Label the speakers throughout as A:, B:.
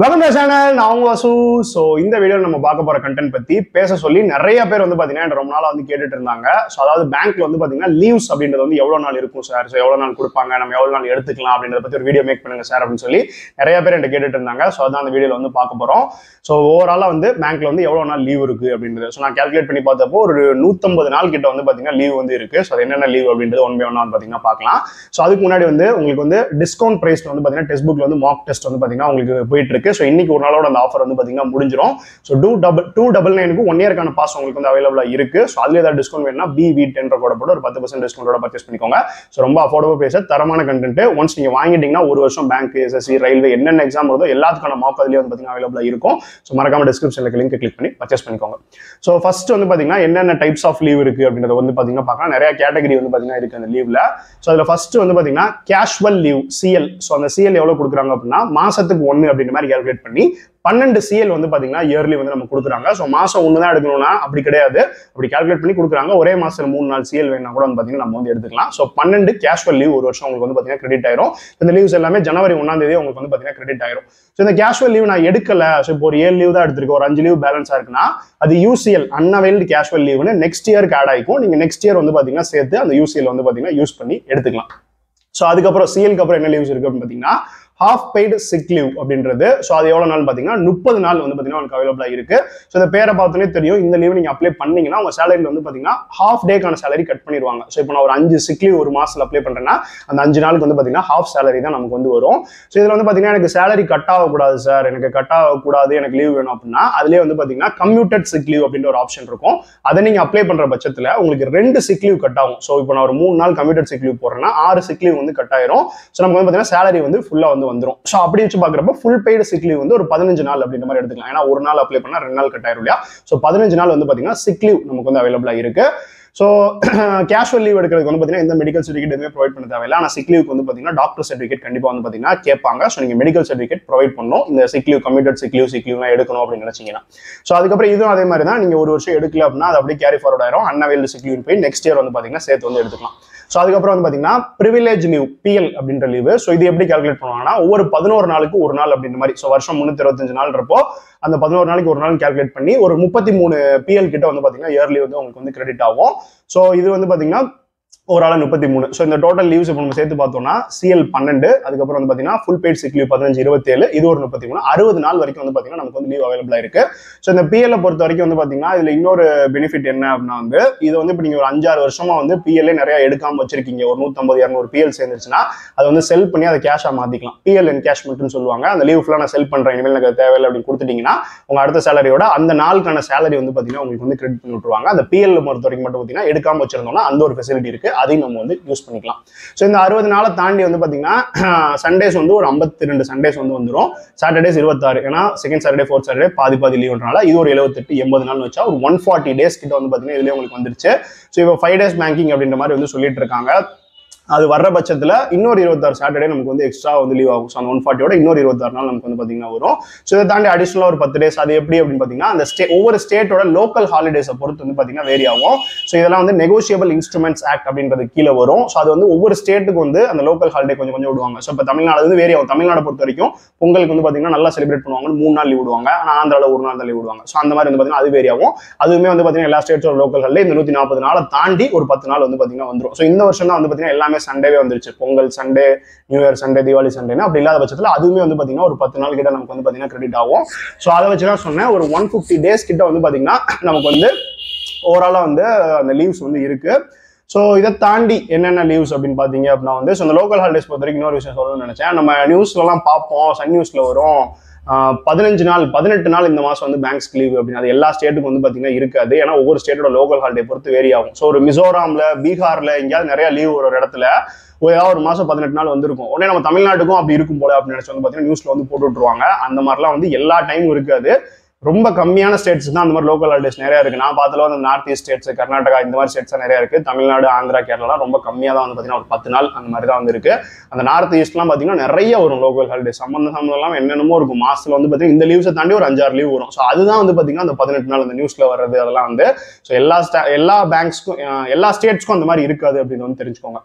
A: welcome to channel நான் உங்க வசு so இந்த வீடியோவில் நம்ம பார்க்க போற கண்டென்ட் பத்தி பேச சொல்லி நிறைய பேர் வந்து பாத்தீங்கன்னா என்கிட்ட ரொம்ப நாளா வந்து கேட்டுட்டு இருந்தாங்க ஸோ அதாவது பேங்க்ல வந்து பாத்தீங்கன்னா லீவ்ஸ் அப்படின்றது வந்து எவ்வளவு நாள் இருக்கும் சார் ஸோ எவ்வளவு நாள் கொடுப்பாங்க நம்ம எவ்வளவு நாள் எடுத்துக்கலாம் அப்படின்றத பத்தி ஒரு வீடியோ மேக் பண்ணுங்க சார் அப்படின்னு சொல்லி நிறைய பேர் என்கிட்ட கேட்டுட்டு இருந்தாங்க ஸோ அதான் அந்த வீடியோல வந்து பார்க்க போறோம் ஸோ ஓவராலா வந்து பேங்க்ல வந்து எவ்வளவு நாள் லீவ் இருக்கு அப்படின்றது ஸோ நான் கால்குலேட் பண்ணி பார்த்தப்போ ஒரு நூத்தம்பது நாள் கிட்ட வந்து பாத்தீங்கன்னா லீவ் வந்து இருக்கு ஸோ அது என்னென்ன லீவ் அப்படின்றது ஒன் பை ஒன் வந்து பாத்தீங்கன்னா பார்க்கலாம் ஸோ அதுக்கு முன்னாடி வந்து உங்களுக்கு வந்து டிஸ்கவுண்ட் பிரைஸ் வந்து பாத்தீங்கன்னா டெஸ்ட் புக்ல வந்து மார்க் டெஸ்ட் வந்து பாத்தீங்கன்னா உங்களுக்கு போயிட்டு இருக்கு ஸோ இன்னைக்கு ஒரு நாளோட அந்த ஆஃபர் வந்து பாத்தீங்கன்னா முடிஞ்சிரும் so two double two double நைனுக்கு ஒன் இயர்க்கான பாஸ் உங்களுக்கு வந்து அவைலபிளா இருக்கு ஸோ அதுல ஏதாவது டிஸ்கவுண்ட் வேணும்னா பி வி டென் கூட போட்டு ஒரு பத்து பர்சன்ட் டிஸ்கவுண்டோட பர்ச்சேஸ் பண்ணிக்கோங்க ஸோ ரொம்ப அஃபோர்டபுள் பிரைஸ் தரமான கண்டென்ட் ஒன்ஸ் நீங்க வாங்கிட்டீங்கன்னா ஒரு வருஷம் பேங்க் எஸ்எஸ்சி ரயில்வே என்னென்ன எக்ஸாம் வருதோ எல்லாத்துக்கான மார்க் அதுலேயே வந்து பாத்தீங்கன்னா அவைலபிளா இருக்கும் ஸோ மறக்காம டிஸ்கிரிப்ஷன்ல லிங்க் கிளிக் பண்ணி பர்ச்சேஸ் பண்ணிக்கோங்க ஸோ ஃபர்ஸ்ட் வந்து பாத்தீங்கன்னா என்னென்ன டைப்ஸ் ஆஃப் லீவ் இருக்கு அப்படின்றத வந்து பாத்தீங்கன்னா பார்க்கலாம் நிறைய கேட்டகரி வந்து பாத்தீங்கன்னா இருக்கு அந்த லீவ்ல ஸோ அதுல ஃபர்ஸ்ட் வந்து பாத்தீங்கன்னா கேஷுவல் லீவ் சிஎல் ஸோ அந்த சிஎல் எவ்வளவு கொடுக்குறாங்க அப்படின்னா மாசத்துக்கு ஒன்னு அப்படின்ற மாதிரி கால்குலேட் பண்ணி பன்னெண்டு சிஎல் வந்து பாத்தீங்கன்னா இயர்லி வந்து நம்ம கொடுக்குறாங்க ஸோ மாசம் ஒன்று தான் எடுக்கணும்னா அப்படி கிடையாது அப்படி கால்குலேட் பண்ணி கொடுக்குறாங்க ஒரே மாசத்துல மூணு நாள் சிஎல் வேணா கூட வந்து பாத்தீங்கன்னா நம்ம வந்து எடுத்துக்கலாம் ஸோ பன்னெண்டு கேஷுவல் லீவ் ஒரு வருஷம் உங்களுக்கு வந்து பாத்தீங்கன்னா கிரெடிட் ஆயிரும் இந்த லீவ்ஸ் எல்லாமே ஜனவரி ஒன்றாம் தேதி உங்களுக்கு வந்து பாத்தீங்கன்னா கிரெடிட் ஆயிரும் ஸோ இந்த கேஷுவல் லீவ் நான் எடுக்கல ஸோ இப்போ ஒரு ஏழு லீவ் தான் எடுத்திருக்கேன் ஒரு அஞ்சு லீவ் பேலன்ஸா இருக்குன்னா அது யூசிஎல் அன்அவைல்டு கேஷுவல் லீவ்னு நெக்ஸ்ட் இயருக்கு ஆட் ஆகிக்கும் நீங்க நெக்ஸ்ட் இயர் வந்து பாத்தீங்கன்னா சேர்த்து அந்த யூசிஎல் வந்து பாத்தீங்கன்னா யூஸ் பண்ணி எடுத்துக்கலாம் ஸோ அதுக்கப்புறம் சிஎல்க்கு அப்புறம் என்ன லீவ்ஸ் இருக்கு அப்படின்னு பார்த்தீங்கன்னா ஹாஃப் பெய்டு சிக் லீவ் அப்படின்றது ஸோ அது எவ்வளோ நாள் பார்த்தீங்கன்னா முப்பது நாள் வந்து பார்த்தீங்கன்னா உங்களுக்கு அவைலபிளாக இருக்கு ஸோ இந்த பேரை பார்த்தோன்னே தெரியும் இந்த லீவ் நீங்கள் அப்ளை பண்ணீங்கன்னா உங்கள் சேலரியில் வந்து பார்த்தீங்கன்னா ஹாஃப் டேக்கான சேலரி கட் பண்ணிடுவாங்க ஸோ இப்போ நான் ஒரு அஞ்சு சிக் லீவ் ஒரு மாசத்துல அப்ளை பண்ணுறேன்னா அந்த அஞ்சு நாளுக்கு வந்து பார்த்தீங்கன்னா ஹாஃப் சேலரி தான் நமக்கு வந்து வரும் ஸோ இதில் வந்து பார்த்தீங்கன்னா எனக்கு சேலரி கட் ஆகக்கூடாது சார் எனக்கு கட் ஆகக்கூடாது எனக்கு லீவ் வேணும் அப்படின்னா அதுலேயே வந்து பார்த்தீங்கன்னா கம்யூட்டட் சிக் லீவ் அப்படின்ற ஒரு ஆப்ஷன் இருக்கும் அதை நீங்கள் அப்ளை பண்ணுற பட்சத்தில் உங்களுக்கு ரெண்டு சிக் லீவ் கட் ஆகும் ஸோ இப்போ நான் ஒரு மூணு நாள் கம்யூட்டட் சிக் லீவ் போடுறேன்னா ஆறு சிக் லீவ் வந்து கட் ஆயிரும் ஸோ நமக்கு வந்து பார்த்தீங்கன்னா சேலரி வந்து ஃபுல்லாக வந்து வந்துடும் ஸோ அப்படி வச்சு பார்க்குறப்ப ஃபுல் பெய்டு சிக் லீவ் வந்து ஒரு பதினஞ்சு நாள் அப்படின்ற மாதிரி எடுத்துக்கலாம் ஏன்னா ஒரு நாள் அப்ளை பண்ணால் ரெண்டு நாள் கட் ஆயிரும் இல்லையா ஸோ பதினஞ்சு நாள் வந்து பார்த்தீங்கன்னா சிக் லீவ் நமக்கு வந்து அவைலபிளாக இருக்கு ஸோ கேஷுவல் லீவ் எடுக்கிறதுக்கு வந்து பார்த்தீங்கன்னா எந்த மெடிக்கல் சர்டிஃபிகேட் எதுவுமே ப்ரொவைட் பண்ண தேவையில்லை ஆனால் சிக் லீவுக்கு வந்து பார்த்தீங்கன்னா டாக்டர் சர்டிஃபிகேட் கண்டிப்பாக வந்து பார்த்தீங்கன்னா கேட்பாங்க ஸோ நீங்கள் மெடிக்கல் சர்டிஃபிகேட் ப்ரொவைட் பண்ணணும் இந்த sick leave commuted sick leave sick லீவ்லாம் எடுக்கணும் அப்படின்னு நினைச்சீங்கன்னா ஸோ அதுக்கப்புறம் இதுவும் அதே மாதிரி தான் நீங்கள் ஒரு வருஷம் எடுக்கல அப்படின்னா அது அப்படியே கேரி ஃபார்வர்ட் ஆயிரும் அன்அவைல்டு சிக் லீவ் போய் நெக்ஸ்ட் இயர் வந்து பார்த்தீங்கன்னா சேர்த்து வந்து எடுத்துக்கலாம் ஸோ அதுக்கப்புறம் வந்து பார்த்தீங்கன்னா ப்ரிவிலேஜ் லீவ் பிஎல் அப்படின்ற லீவ் ஸோ இது எப்படி கால்குலேட் பண்ணுவாங்கன்னா ஒவ்வொரு பதினோரு நாளுக்கு ஒரு நாள் அப்படின்ற மாதிரி ஸோ வருஷம் முந்நூற்றி இருபத்தஞ்சு நாள்ன்றப்போ அந்த பதினோரு நாளைக்கு ஒரு நாள் கால்குலேட் பண்ணி ஒரு முப்பத்தி மூணு பிஎல் கிட்ட வந்து பார்த்தீங்கன்னா இயர்லி வந்து உங்களுக்கு வந்து கிரெடிட் ஆகும் ஸோ இது வந்து பார்த்தீங்கன்னா ஒரு ஆள் முப்பத்தி மூணு ஸோ இந்த டோட்டல் லீவ்ஸ் இப்போ நம்ம சேர்த்து பார்த்தோம்னா சிஎல் பன்னெண்டு அதுக்கப்புறம் வந்து பார்த்தீங்கன்னா ஃபுல் பெய்ட் சிக் லீவ் பதினஞ்சு இருபத்தேழு இது ஒரு முப்பத்தி மூணு அறுபது நாள் வரைக்கும் வந்து பார்த்தீங்கன்னா நமக்கு வந்து லீவ் அவைலபிளாக இருக்கு ஸோ இந்த பிஎல்ல பொறுத்த வரைக்கும் வந்து பார்த்தீங்கன்னா இதில் இன்னொரு பெனிஃபிட் என்ன அப்படின்னா வந்து இது வந்து இப்போ நீங்கள் ஒரு அஞ்சாறு வருஷமா வந்து பிஎல்ஏ நிறைய எடுக்காம வச்சிருக்கீங்க ஒரு நூற்றம்பது இரநூறு பிஎல் சேர்ந்துருச்சுன்னா அதை வந்து செல் பண்ணி அதை கேஷாக மாற்றிக்கலாம் பிஎல் என்கேஷ்மெண்ட்னு சொல்லுவாங்க அந்த லீவ் ஃபுல்லாக நான் செல் பண்ணுறேன் இனிமேல் எனக்கு தேவையில்லை அப்படின்னு கொடுத்துட்டீங்கன்னா உங்கள் அடுத்த சேலரியோட அந்த நாளுக்கான சேலரி வந்து பார்த்தீங்கன்னா உங்களுக்கு வந்து கிரெடிட் பண்ணி விட்டுருவாங்க அந்த பிஎல் பொறுத்த வரைக்கும் மட்டும் பார்த்தீங்கன்னா எடுக்காம வச்சிருந்தோம்னா அந்த ஒரு ஃபெசிலிட்டி இருக்கு அதையும் நம்ம வந்து யூஸ் பண்ணிக்கலாம் ஸோ இந்த அறுபது நாளை தாண்டி வந்து பார்த்தீங்கன்னா சண்டேஸ் வந்து ஒரு ஐம்பத்தி ரெண்டு சண்டேஸ் வந்து வந்துடும் சாட்டர்டேஸ் இருபத்தாறு ஏன்னா செகண்ட் சாட்டர்டே ஃபோர்த் சாட்டர்டே பாதி பாதி லீவ்னால இது ஒரு எழுபத்தெட்டு எண்பது நாள் வச்சா ஒரு ஒன் ஃபார்ட்டி டேஸ் கிட்ட வந்து பார்த்தீங்கன்னா இதுலேயே உங்களுக்கு வந்துருச்சு ஸோ இப்போ ஃபைவ் டேஸ் பேங்கிங் அப்படின்ற மாதிரி வந்து சொல்லிட்டு இருக்காங்க அது வர்ற பட்சத்தில் இன்னொரு இருபத்தாறு சாட்டர்டே நமக்கு வந்து எக்ஸ்ட்ரா வந்து லீவ் ஆகும் ஸோ அந்த ஒன் ஃபார்ட்டியோட இன்னொரு இருபத்தாறு நாள் நமக்கு வந்து பார்த்தீங்கன்னா வரும் ஸோ இதை தாண்டி அடிஷனலாக ஒரு பத்து டேஸ் அது எப்படி அப்படின்னு பார்த்தீங்கன்னா அந்த ஸ்டே ஒவ்வொரு ஸ்டேட்டோட லோக்கல் ஹாலிடேஸை பொறுத்து வந்து பார்த்தீங்கன்னா வேரி ஆகும் ஸோ இதெல்லாம் வந்து நெகோஷியபிள் இன்ஸ்ட்ருமெண்ட்ஸ் ஆக்ட் அப்படின்றது கீழே வரும் ஸோ அது வந்து ஒவ்வொரு ஸ்டேட்டுக்கு வந்து அந்த லோக்கல் ஹாலிடே கொஞ்சம் கொஞ்சம் விடுவாங்க ஸோ இப்போ தமிழ்நாடு வந்து வேரி ஆகும் தமிழ்நாடு பொறுத்த வரைக்கும் பொங்கலுக்கு வந்து பார்த்தீங்கன்னா நல்லா செலிப்ரேட் பண்ணுவாங்க மூணு நாள் லீவ் விடுவாங்க ஆனால் ஆந்திராவில் ஒரு நாள் தான் லீவ் விடுவாங்க ஸோ அந்த மாதிரி வந்து பார்த்தீங்கன்னா அது வேரி ஆகும் அதுவுமே வந்து பார்த்தீங்கன்னா எல்லா ஸ்டேட்ஸோட லோக்கல் ஹாலிடே இந்த நூற்றி நாற்பது நாளை தாண்டி ஒரு பத்து நாள் வந்து பார்த்தீங்கன்னா வந்துடும் ஸோ இந்த வருஷம் தான் வந்து பார்த்தீங்கன்னா எல்லாமே சண்டேவே வந்துருச்சு Pongal Sunday new year Sunday Deepavali சண்டேனா அப்படி இல்லாத பட்சத்தில் அதுவுமே வந்து பார்த்தீங்கன்னா ஒரு பத்து நாள் கிட்ட நமக்கு வந்து பார்த்தீங்கன்னா கிரெடிட் ஆகும் ஸோ அதை வச்சு தான் சொன்னேன் ஒரு ஒன் ஃபிஃப்டி டேஸ் கிட்ட வந்து பார்த்தீங்கன்னா நமக்கு வந்து ஓவராலாக வந்து அந்த லீவ்ஸ் வந்து இருக்கு ஸோ இதை தாண்டி என்னென்ன லீவ்ஸ் அப்படின்னு பார்த்தீங்க அப்படின்னா வந்து ஸோ இந்த லோக்கல் ஹாலிடேஸ் பொறுத்த வரைக்கும் இன்னொரு விஷயம் சொல்லணும்னு நினச்சேன் நம்ம நியூஸ்லலாம் பார்ப்போம் சன் நியூஸில் வரும் பதினஞ்சு நாள் பதினெட்டு நாள் இந்த மாதம் வந்து பேங்க்ஸ்க்கு லீவ் அப்படின்னு அது எல்லா ஸ்டேட்டுக்கும் வந்து பார்த்தீங்கன்னா இருக்காது ஏன்னா ஒவ்வொரு ஸ்டேட்டோட லோக்கல் ஹாலிடே பொறுத்து வேரி ஆகும் ஸோ ஒரு மிசோராமில் பீகாரில் எங்கேயாவது நிறைய லீவ் ஒரு இடத்துல ஏதாவது ஒரு மாதம் பதினெட்டு நாள் வந்திருக்கும் உடனே நம்ம தமிழ்நாட்டுக்கும் அப்படி இருக்கும் போல அப்படின்னு நினச்சி வந்து பார்த்தீங்கன்னா நியூஸில் வந்து போட்டு விட்ருவாங்க அந்த மாதிரிலாம் வந்து எல்லா டைமும் இருக்காது ரொம்ப கம்மியான ஸ்டேட்ஸ் தான் அந்த மாதிரி லோக்கல் ஹாலிடேஸ் நிறைய இருக்கு நான் பார்த்தல வந்து நார்த் ஈஸ்ட் ஸ்டேட்ஸ் கர்நாடகா இந்த மாதிரி ஸ்டேட்ஸ் நிறைய இருக்கு தமிழ்நாடு ஆந்திரா கேரளாலாம் ரொம்ப கம்மியாக தான் வந்து பார்த்தீங்கன்னா ஒரு பத்து நாள் அந்த மாதிரி தான் வந்து இருக்கு அந்த நார்த் ஈஸ்ட்லாம் பார்த்தீங்கன்னா நிறைய வரும் லோக்கல் ஹாலிடே சம்மந்த சம்மந்தம் எல்லாம் என்னென்னமோ இருக்கும் மாசத்துல வந்து பார்த்தீங்கன்னா இந்த லீவ்ஸை தாண்டி ஒரு அஞ்சாறு லீவ் வரும் ஸோ அதுதான் வந்து பார்த்தீங்கன்னா அந்த பதினெட்டு நாள் அந்த நியூஸ்ல வர்றது அதெல்லாம் வந்து ஸோ எல்லா ஸ்டா எல்லா பேங்க்ஸ்க்கும் எல்லா ஸ்டேட்ஸ்க்கும் அந்த மாதிரி இருக்காது அப்படின்னு வந்து தெரிஞ்சுக்கோங்க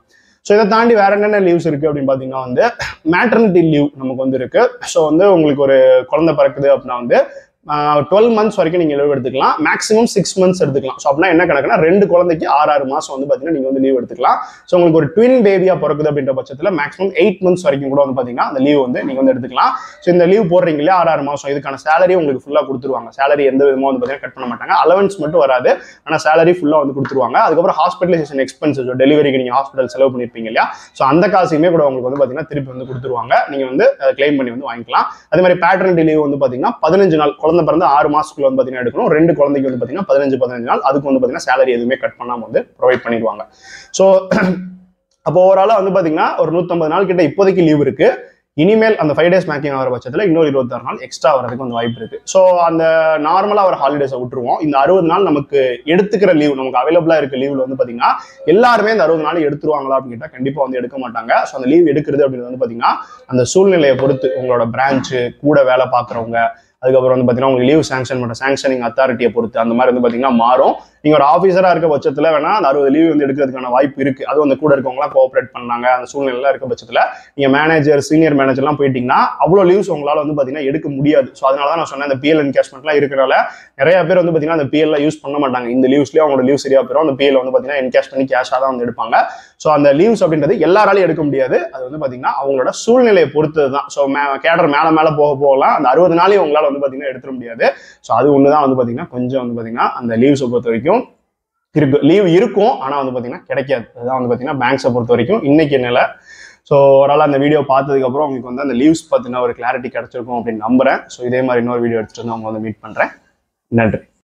A: ஸோ இதை தாண்டி வேற என்னென்ன லீவ்ஸ் இருக்கு அப்படின்னு பார்த்தீங்கன்னா வந்து மேட்டர்னிட்டி லீவ் நமக்கு வந்து இருக்கு ஸோ வந்து உங்களுக்கு ஒரு குழந்தை பிறக்குது அப்படின்னா வந்து டுவெல் மந்த்ஸ் வரைக்கும் நீங்கள் லீவ் எடுத்துக்கலாம் மேக்ஸிமம் சிக்ஸ் மந்த்ஸ் எடுத்துக்கலாம் ஸோ அப்படின்னா என்ன கணக்குனா ரெண்டு குழந்தைக்கு ஆறு ஆறு மாதம் வந்து பார்த்தீங்கன்னா நீங்கள் வந்து லீவ் எடுத்துக்கலாம் ஸோ உங்களுக்கு ஒரு ட்வின் பேபியாக பிறக்குது அப்படின்ற பட்சத்தில் மேக்ஸிமம் எயிட் மந்த்ஸ் வரைக்கும் கூட வந்து பார்த்தீங்கன்னா அந்த லீவ் வந்து நீங்கள் வந்து எடுத்துக்கலாம் ஸோ இந்த லீவ் போடுறீங்க இல்லையா ஆறு ஆறு மாதம் இதுக்கான சேலரி உங்களுக்கு ஃபுல்லாக கொடுத்துருவாங்க சேலரி எந்த விதமாக வந்து பார்த்தீங்கன்னா கட் பண்ண மாட்டாங்க அலவன்ஸ் மட்டும் வராது ஆனால் சேலரி ஃபுல்லாக வந்து கொடுத்துருவாங்க அதுக்கப்புறம் ஹாஸ்பிட்டலைசேஷன் எக்ஸ்பென்சஸ் டெலிவரிக்கு நீங்கள் ஹாஸ்பிட்டல் செலவு பண்ணியிருப்பீங்க இல்லையா ஸோ அந்த காசுமே கூட உங்களுக்கு வந்து பார்த்தீங்கன்னா திருப்பி வந்து கொடுத்துருவாங்க நீங்கள் வந்து கிளைம் பண்ணி வந்து வாங்கிக்கலாம் அதே மாதிரி பேட்டர்னிட்டி லீவ் வந்து பார்த்தீங்கன்னா பதினஞ்சு நாள் குழந்தை பிறந்து ஆறு மாசத்துக்குள்ள வந்து பார்த்தீங்கன்னா எடுக்கணும் ரெண்டு குழந்தைக்கு வந்து பார்த்தீங்கன்னா பதினஞ்சு பதினஞ்சு நாள் அதுக்கு வந்து பார்த்தீங்கன்னா சேலரி எதுவுமே கட் பண்ணாமல் வந்து ப்ரொவைட் பண்ணிடுவாங்க ஸோ அப்போ ஓவராலாக வந்து பார்த்தீங்கன்னா ஒரு நூற்றம்பது நாள் கிட்ட இப்போதைக்கு லீவ் இருக்கு இனிமேல் அந்த ஃபைவ் டேஸ் மேக்கிங் ஆகிற பட்சத்தில் இன்னொரு இருபத்தாறு நாள் எக்ஸ்ட்ரா வரதுக்கு வந்து வாய்ப்பு இருக்கு ஸோ அந்த நார்மலாக ஒரு ஹாலிடேஸை விட்டுருவோம் இந்த அறுபது நாள் நமக்கு எடுத்துக்கிற லீவ் நமக்கு அவைலபிளாக இருக்க லீவ்ல வந்து பார்த்தீங்கன்னா எல்லாருமே இந்த அறுபது நாள் எடுத்துருவாங்களா அப்படின்னு கேட்டால் கண்டிப்பாக வந்து எடுக்க மாட்டாங்க ஸோ அந்த லீவ் எடுக்கிறது அப்படின்னு வந்து பார்த்தீங்கன்னா அந்த சூழ்நிலையை பொறுத்து உங்களோட பிரான்ச்சு கூட வேலை பார்க்குறவங்க அதுக்கப்புறம் வந்து பார்த்தீங்கன்னா உங்களுக்கு லீவ் சாங்ஷன் பண்ணுற சாங்ஷனிங் அத்தாரிட்டியை பொறுத்து அந்த மாதிரி வந்து பார்த்தீங்கன்னா மாறும் நீங்கள் ஒரு ஆஃபீஸராக இருக்க பட்சத்தில் வேணா அந்த அறுபது லீவ் வந்து எடுக்கிறதுக்கான வாய்ப்பு இருக்கு அதுவும் அந்த கூட இருக்கவங்களாம் கோஆப்ரேட் பண்ணாங்க அந்த சூழ்நிலையில இருக்க பட்சத்தில் நீங்கள் மேனேஜர் சீனியர் மேனேஜர்லாம் போயிட்டீங்கன்னா அவ்வளோ லீவ்ஸ் உங்களால் வந்து பார்த்தீங்கன்னா எடுக்க முடியாது ஸோ அதனால தான் நான் சொன்னேன் அந்த பிஎல் என்கேஷ்மெண்ட்லாம் இருக்கிறனால நிறைய பேர் வந்து பார்த்தீங்கன்னா அந்த பிஎல்ல யூஸ் பண்ண மாட்டாங்க இந்த லீவ்ஸ்லேயே அவங்களோட லீவ் சரியா போயிடும் அந்த பிஎல் வந்து பார்த்தீங்கன்னா என்கேஷ் பண்ணி கேஷாக தான் வந்து எடுப்பாங்க ஸோ அந்த லீவ்ஸ் அப்படின்றது எல்லாராலையும் எடுக்க முடியாது அது வந்து பார்த்தீங்கன்னா அவங்களோட சூழ்நிலையை பொறுத்தது தான் ஸோ மே கேடர் மேலே மேலே போக போகலாம் அந்த அறுபது நாளையும் உங்களால் வந்து பார்த்தீங்கன்னா எடுத்துட முடியாது ஸோ அது ஒன்று தான் வந்து பார்த்தீங்கன்னா கொஞ்சம் வந்து பார்த்தீங்கன்னா அந்த லீவ்ஸை பொறுத்த வரைக்கும் இருக்கு லீவ் இருக்கும் ஆனால் வந்து பார்த்தீங்கன்னா கிடைக்காது அதுதான் வந்து பார்த்தீங்கன்னா பேங்க்ஸை பொறுத்த வரைக்கும் இன்னைக்கு நிலை ஸோ ஓவரால் அந்த வீடியோ பார்த்ததுக்கப்புறம் உங்களுக்கு வந்து அந்த லீவ்ஸ் பற்றின ஒரு கிளாரிட்டி கிடைச்சிருக்கும் அப்படின்னு நம்புறேன் ஸோ இதே மாதிரி இன்னொரு வீடியோ எடுத்துட்டு வந்து அவங்க வந்து மீட் பண்ணுறேன் நன்றி